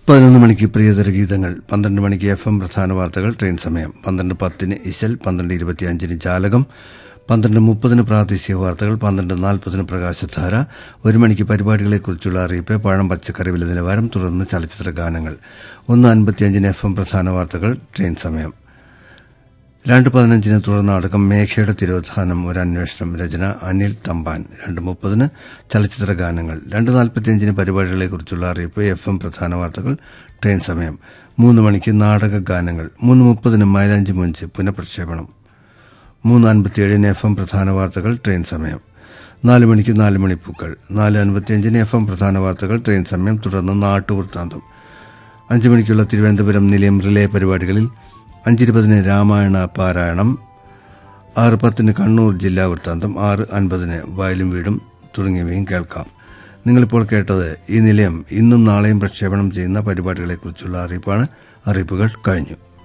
പതിനൊന്ന് മണിക്ക് പ്രിയതര ഗീതങ്ങൾ പന്ത്രണ്ട് മണിക്ക് എഫ് എം പ്രധാന വാർത്തകൾ ട്രെയിൻ സമയം പന്ത്രണ്ട് പത്തിന് ഇശൽ പന്ത്രണ്ട് ഇരുപത്തിയഞ്ചിന് ജാലകം പന്ത്രണ്ട് മുപ്പതിന് പ്രാദേശിക വാർത്തകൾ പന്ത്രണ്ട് നാൽപ്പതിന് പ്രകാശധാര ഒരു മണിക്ക് പരിപാടികളെക്കുറിച്ചുള്ള അറിയിപ്പ് പഴം പച്ചക്കറി വില നിലവാരം തുടർന്ന് ചലച്ചിത്ര ഗാനങ്ങൾ ഒന്ന് അൻപത്തിയഞ്ചിന് എഫ് എം പ്രധാന വാർത്തകൾ ട്രെയിൻ സമയം രണ്ട് പതിനഞ്ചിന് തുടർ നാടകം മേഘയുടെ തിരോധാനം ഒരു അന്വേഷണം രചന അനിൽ തമ്പാൻ രണ്ട് മുപ്പതിന് ചലച്ചിത്ര ഗാനങ്ങൾ രണ്ട് നാൽപ്പത്തിയഞ്ചിന് പരിപാടികളെക്കുറിച്ചുള്ള അറിയിപ്പ് എഫ് എം പ്രധാന വാർത്തകൾ ട്രെയിൻ സമയം മൂന്ന് മണിക്ക് നാടക ഗാനങ്ങൾ മൂന്ന് മുപ്പതിന് മൈലാഞ്ചി മുഞ്ച് പുനഃപ്രക്ഷേപണം മൂന്ന് അൻപത്തിയേഴിന് എഫ് എം പ്രധാന വാർത്തകൾ ട്രെയിൻ സമയം നാല് മണിക്ക് നാല് മണിപ്പൂക്കൾ നാല് അൻപത്തിയഞ്ചിന് എഫ് എം പ്രധാന വാർത്തകൾ ട്രെയിൻ സമയം തുടർന്ന് നാട്ടുവൃത്താന്തം അഞ്ച് മണിക്കുള്ള തിരുവനന്തപുരം നിലയം റിലേ പരിപാടികളിൽ അഞ്ചിരുപതിന് രാമായണ പാരായണം ആറ് പത്തിന് കണ്ണൂർ ജില്ലാ വൃത്താന്തം ആറ് അൻപതിന് വയലും വീടും തുടങ്ങിയവയും കേൾക്കാം നിങ്ങളിപ്പോൾ കേട്ടത് ഈ നിലയം ഇന്നും നാളെയും പ്രക്ഷേപണം ചെയ്യുന്ന പരിപാടികളെക്കുറിച്ചുള്ള അറിയിപ്പാണ് അറിയിപ്പുകൾ കഴിഞ്ഞു